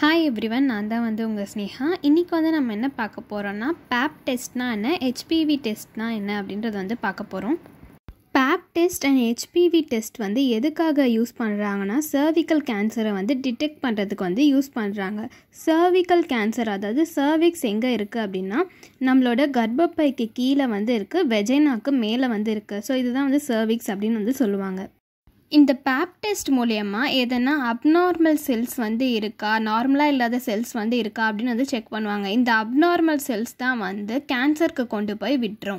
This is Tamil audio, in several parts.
ஹாய் எவ்ரிவன் நான் தான் வந்து உங்கள் ஸ்னேகா இன்றைக்கி வந்து நம்ம என்ன பார்க்க போகிறோன்னா பேப் டெஸ்ட்னா என்ன ஹெச்பிவி டெஸ்ட்னா என்ன அப்படின்றது வந்து பார்க்க போகிறோம் pap test and HPV test வந்து எதுக்காக யூஸ் பண்ணுறாங்கன்னா சர்விக்கல் கேன்சரை வந்து டிடெக்ட் பண்ணுறதுக்கு வந்து யூஸ் பண்ணுறாங்க சர்விக்கல் கேன்சர் அதாவது சர்விக்ஸ் எங்கே இருக்குது அப்படின்னா நம்மளோட கர்ப்பப்பைக்கு கீழே வந்து இருக்குது வெஜைனாக்கு மேலே வந்து இருக்குது ஸோ இதுதான் வந்து சர்விக்ஸ் அப்படின்னு வந்து சொல்லுவாங்க இந்த பேப் டெஸ்ட் மூலயமா எதனா அப்நார்மல் செல்ஸ் வந்து இருக்கா நார்மலாக இல்லாத செல்ஸ் வந்து இருக்கா அப்படின்னு வந்து செக் பண்ணுவாங்க இந்த அப்நார்மல் செல்ஸ் தான் வந்து கேன்சருக்கு கொண்டு போய் விட்டுரும்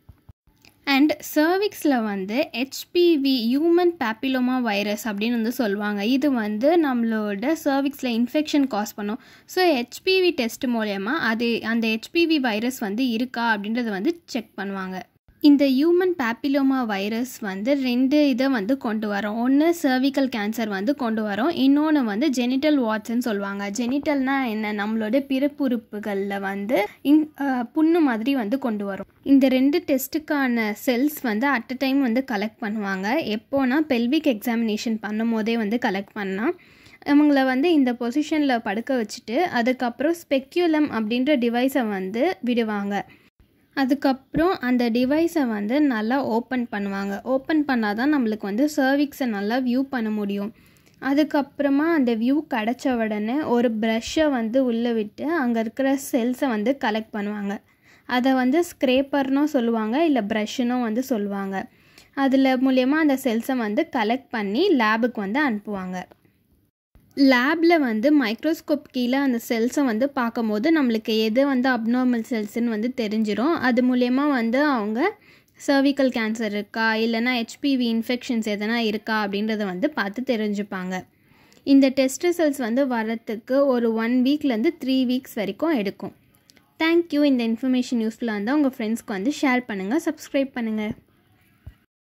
அண்ட் சர்விக்ஸில் வந்து ஹெச்பிவி ஹியூமன் பேப்பிலோமா வைரஸ் அப்படின்னு வந்து சொல்லுவாங்க இது வந்து நம்மளோட சர்விக்ஸில் இன்ஃபெக்ஷன் காஸ் பண்ணும் ஸோ ஹெச்பிவி டெஸ்ட் மூலயமா அது அந்த ஹெச்பிவி வைரஸ் வந்து இருக்கா அப்படின்றத வந்து செக் பண்ணுவாங்க இந்த ஹியூமன் பேப்பிலோமா வைரஸ் வந்து ரெண்டு இதை வந்து கொண்டு வரும் ஒன்று சர்விக்கல் கேன்சர் வந்து கொண்டு வரும் இன்னொன்று வந்து ஜெனிட்டல் வாட்ஸ்ன்னு சொல்லுவாங்க ஜெனிட்டல்னால் என்ன நம்மளோட பிறப்புறுப்புகளில் வந்து இன் புண்ணு மாதிரி வந்து கொண்டு வரும் இந்த ரெண்டு டெஸ்ட்டுக்கான செல்ஸ் வந்து அட் அ டைம் வந்து கலெக்ட் பண்ணுவாங்க எப்போனா பெல்விக் எக்ஸாமினேஷன் பண்ணும் போதே வந்து கலெக்ட் பண்ணால் அவங்கள வந்து இந்த பொசிஷனில் படுக்க வச்சுட்டு அதுக்கப்புறம் ஸ்பெக்யூலம் அப்படின்ற டிவைஸை வந்து விடுவாங்க அதுக்கப்புறம் அந்த டிவைஸை வந்து நல்லா ஓப்பன் பண்ணுவாங்க ஓப்பன் பண்ணால் தான் நம்மளுக்கு வந்து சர்விக்ஸை நல்லா வியூ பண்ண முடியும் அதுக்கப்புறமா அந்த வியூ கிடச்ச உடனே ஒரு ப்ரஷ்ஷை வந்து உள்ளே விட்டு அங்கே இருக்கிற செல்ஸை வந்து கலெக்ட் பண்ணுவாங்க அதை வந்து ஸ்க்ரேப்பர்னும் சொல்லுவாங்க இல்லை ப்ரஷ்ஷுனும் வந்து சொல்லுவாங்க அதில் மூலயமா அந்த செல்ஸை வந்து கலெக்ட் பண்ணி லேபுக்கு வந்து அனுப்புவாங்க லேபில் வந்து மைக்ரோஸ்கோப் கீழே அந்த செல்ஸை வந்து பார்க்கும்போது நம்மளுக்கு எது வந்து அப்நார்மல் செல்ஸ்ன்னு வந்து தெரிஞ்சிடும் அது மூலயமா வந்து அவங்க சர்விக்கல் கேன்சர் இருக்கா இல்லைனா ஹெச்பிவி இன்ஃபெக்ஷன்ஸ் எதனா இருக்கா அப்படின்றத வந்து பார்த்து தெரிஞ்சுப்பாங்க இந்த டெஸ்ட் ரிசல்ட்ஸ் வந்து வரத்துக்கு ஒரு ஒன் வீக்லேருந்து த்ரீ வீக்ஸ் வரைக்கும் எடுக்கும் தேங்க்யூ இந்த இன்ஃபர்மேஷன் யூஸ்ஃபுல்லாக இருந்தால் உங்கள் ஃப்ரெண்ட்ஸ்க்கு வந்து ஷேர் பண்ணுங்கள் சப்ஸ்கிரைப் பண்ணுங்கள்